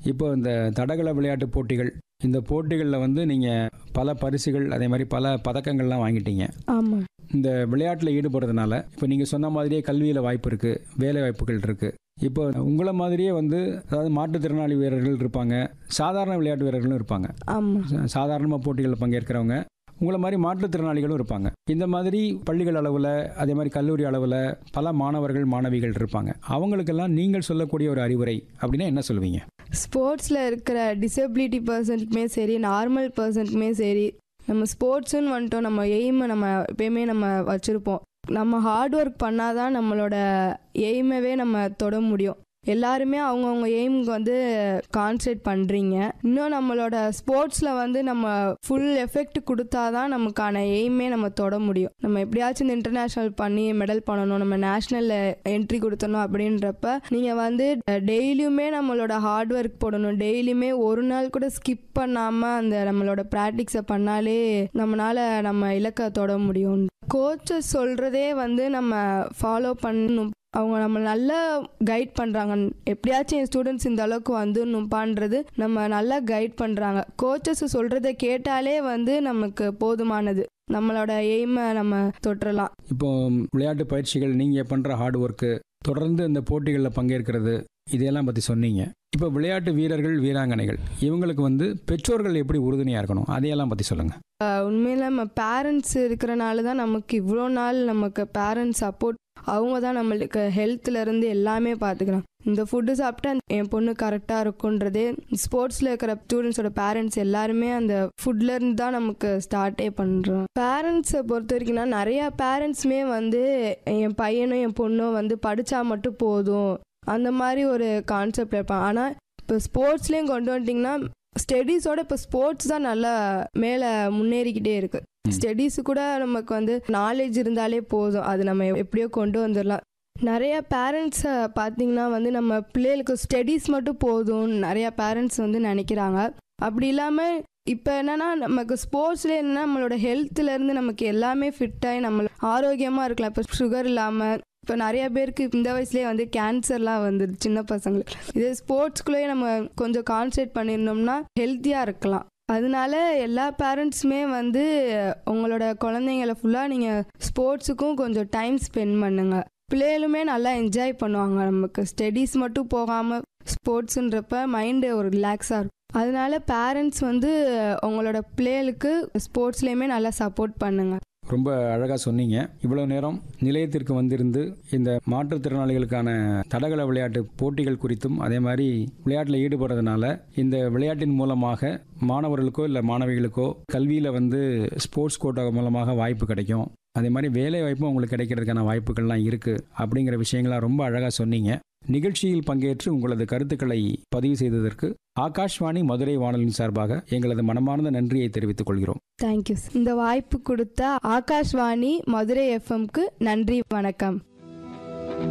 இப்போ இந்த தடகள விளையாட்டு போட்டிகள் இந்த போட்டிகளில் வந்து நீங்கள் பல பரிசுகள் அதே மாதிரி பல பதக்கங்கள்லாம் வாங்கிட்டீங்க ஆமாம் இந்த விளையாட்டில் ஈடுபடுறதுனால இப்போ நீங்கள் சொன்ன மாதிரியே கல்வியில் வாய்ப்பு இருக்குது வேலை வாய்ப்புகள் இருக்குது இப்போ உங்களை மாதிரியே வந்து அதாவது மாற்றுத்திறனாளி வீரர்கள் இருப்பாங்க சாதாரண விளையாட்டு வீரர்களும் இருப்பாங்க ஆமாம் சாதாரணமாக போட்டிகளில் பங்கேற்கிறவங்க உங்களை மாதிரி மாற்றுத்திறனாளிகளும் இருப்பாங்க இந்த மாதிரி பள்ளிகள் அளவில் அதே மாதிரி கல்லூரி அளவில் பல மாணவர்கள் மாணவிகள் இருப்பாங்க அவங்களுக்கெல்லாம் நீங்கள் சொல்லக்கூடிய ஒரு அறிவுரை அப்படின்னா என்ன சொல்லுவீங்க ஸ்போர்ட்ஸில் இருக்கிற டிசபிலிட்டி பர்சன்ட்டுமே சரி நார்மல் பர்சன்ட்டுமே சரி நம்ம ஸ்போர்ட்ஸுன்னு வந்துட்டோம் நம்ம எய்மை நம்ம எப்பயுமே நம்ம வச்சுருப்போம் நம்ம ஹார்ட் ஒர்க் பண்ணாதான் நம்மளோட எய்மவே நம்ம தொட முடியும் எல்லாருமே அவங்கவுங்க எய்முக்கு வந்து கான்சன்ட்ரேட் பண்ணுறீங்க இன்னும் நம்மளோட ஸ்போர்ட்ஸில் வந்து நம்ம ஃபுல் எஃபெக்ட் கொடுத்தாதான் நமக்கான எய்மே நம்ம தொட முடியும் நம்ம எப்படியாச்சும் இந்த இன்டர்நேஷ்னல் பண்ணி மெடல் பண்ணணும் நம்ம நேஷ்னலில் என்ட்ரி கொடுத்தணும் அப்படின்றப்ப நீங்கள் வந்து டெய்லியுமே நம்மளோட ஹார்ட் ஒர்க் போடணும் டெய்லியுமே ஒரு நாள் கூட ஸ்கிப் பண்ணாமல் அந்த நம்மளோட ப்ராக்டிக்ஸை பண்ணாலே நம்மளால நம்ம இலக்கை தொட முடியும் கோச்சஸ் சொல்கிறதே வந்து நம்ம ஃபாலோ பண்ணணும் அவங்க நம்ம நல்லா கைட் பண்ணுறாங்க எப்படியாச்சும் என் ஸ்டூடெண்ட்ஸ் இந்த அளவுக்கு வந்துடணும்ப்பான்றது நம்ம நல்லா கைட் பண்ணுறாங்க கோச்சஸ் சொல்கிறத கேட்டாலே வந்து நமக்கு போதுமானது நம்மளோட எய்மை நம்ம தொட்டுறலாம் இப்போ விளையாட்டு பயிற்சிகள் நீங்கள் பண்ணுற ஹார்ட் ஒர்க்கு தொடர்ந்து இந்த போட்டிகளில் பங்கேற்கிறது இதையெல்லாம் பற்றி சொன்னீங்க இப்போ விளையாட்டு வீரர்கள் வீராங்கனைகள் இவங்களுக்கு வந்து பெற்றோர்கள் எப்படி உறுதுணையாக இருக்கணும் அதையெல்லாம் பற்றி சொல்லுங்கள் உண்மையில் நம்ம பேரண்ட்ஸ் இருக்கிறனால தான் நமக்கு இவ்வளோ நாள் நமக்கு பேரண்ட்ஸ் சப்போர்ட் அவங்க தான் நம்மளுக்கு ஹெல்த்ல இருந்து எல்லாமே பார்த்துக்கிறாங்க இந்த ஃபுட்டு சாப்பிட்டா என் பொண்ணு கரெக்டாக இருக்குன்றதே ஸ்போர்ட்ஸில் இருக்கிற ஸ்டூடெண்ட்ஸோட பேரண்ட்ஸ் எல்லாருமே அந்த ஃபுட்ல இருந்து தான் நமக்கு ஸ்டார்ட்டே பண்ணுறோம் பேரண்ட்ஸை பொறுத்த வரைக்கும்னா நிறையா பேரண்ட்ஸுமே வந்து என் பையனும் என் பொண்ணும் வந்து படித்தா மட்டும் போதும் அந்த மாதிரி ஒரு கான்செப்ட் இருப்பாங்க ஆனால் இப்போ ஸ்போர்ட்ஸ்லேயும் கொண்டு வந்துட்டிங்கன்னா ஸ்டடீஸோட இப்போ ஸ்போர்ட்ஸ் தான் நல்லா மேலே முன்னேறிக்கிட்டே இருக்கு ம். ஸ்டடீஸ் கூட நமக்கு வந்து நாலேஜ் இருந்தாலே போதும் அது நம்ம எப்படியோ கொண்டு வந்துடலாம் நிறைய பேரண்ட்ஸை பார்த்தீங்கன்னா வந்து நம்ம பிள்ளைகளுக்கு ஸ்டடீஸ் மட்டும் போதும் நிறைய பேரண்ட்ஸ் வந்து நினைக்கிறாங்க அப்படி இல்லாமல் இப்போ என்னன்னா நமக்கு ஸ்போர்ட்ஸ்ல என்னன்னா நம்மளோட ஹெல்த்ல இருந்து நமக்கு எல்லாமே ஃபிட்டாகி நம்ம ஆரோக்கியமாக இருக்கலாம் இப்போ சுகர் இல்லாமல் இப்போ நிறைய பேருக்கு இந்த வயசுலேயே வந்து கேன்சர்லாம் வந்துடுது சின்ன பசங்களுக்கு இதே ஸ்போர்ட்ஸ்குள்ளேயே நம்ம கொஞ்சம் கான்சன்ட்ரேட் பண்ணியிருந்தோம்னா ஹெல்த்தியாக இருக்கலாம் அதனால எல்லா பேரண்ட்ஸுமே வந்து உங்களோட குழந்தைங்கள ஃபுல்லாக நீங்கள் ஸ்போர்ட்ஸுக்கும் கொஞ்சம் டைம் ஸ்பெண்ட் பண்ணுங்க பிள்ளைகளுமே நல்லா என்ஜாய் பண்ணுவாங்க நமக்கு ஸ்டடீஸ் மட்டும் போகாமல் ஸ்போர்ட்ஸுன்றப்ப மைண்டு ஒரு ரிலாக்ஸாக இருக்கும் அதனால பேரண்ட்ஸ் வந்து உங்களோட பிள்ளைகளுக்கு ஸ்போர்ட்ஸ்லேயுமே நல்லா சப்போர்ட் பண்ணுங்க ரொம்ப அழகாக சொன்னீங்க இவ்வளோ நேரம் நிலையத்திற்கு வந்திருந்து இந்த மாற்றுத்திறனாளிகளுக்கான தடகள விளையாட்டு போட்டிகள் குறித்தும் அதே மாதிரி விளையாட்டில் ஈடுபடுறதுனால இந்த விளையாட்டின் மூலமாக மாணவர்களுக்கோ இல்லை மாணவிகளுக்கோ கல்வியில் வந்து ஸ்போர்ட்ஸ் கோட்டா மூலமாக வாய்ப்பு கிடைக்கும் அதே மாதிரி வேலை வாய்ப்பும் உங்களுக்கு கிடைக்கிறதுக்கான வாய்ப்புகள்லாம் இருக்குது அப்படிங்கிற விஷயங்களாம் ரொம்ப அழகாக சொன்னீங்க நிகழ்ச்சியில் பங்கேற்று உங்களது கருத்துக்களை பதிவு செய்ததற்கு ஆகாஷ்வாணி மதுரை வானொலியின் சார்பாக எங்களது மனமார்ந்த நன்றியை தெரிவித்துக் கொள்கிறோம் தேங்க்யூ இந்த வாய்ப்பு கொடுத்த ஆகாஷ்வாணி மதுரை எஃப்எம்க்கு நன்றி வணக்கம்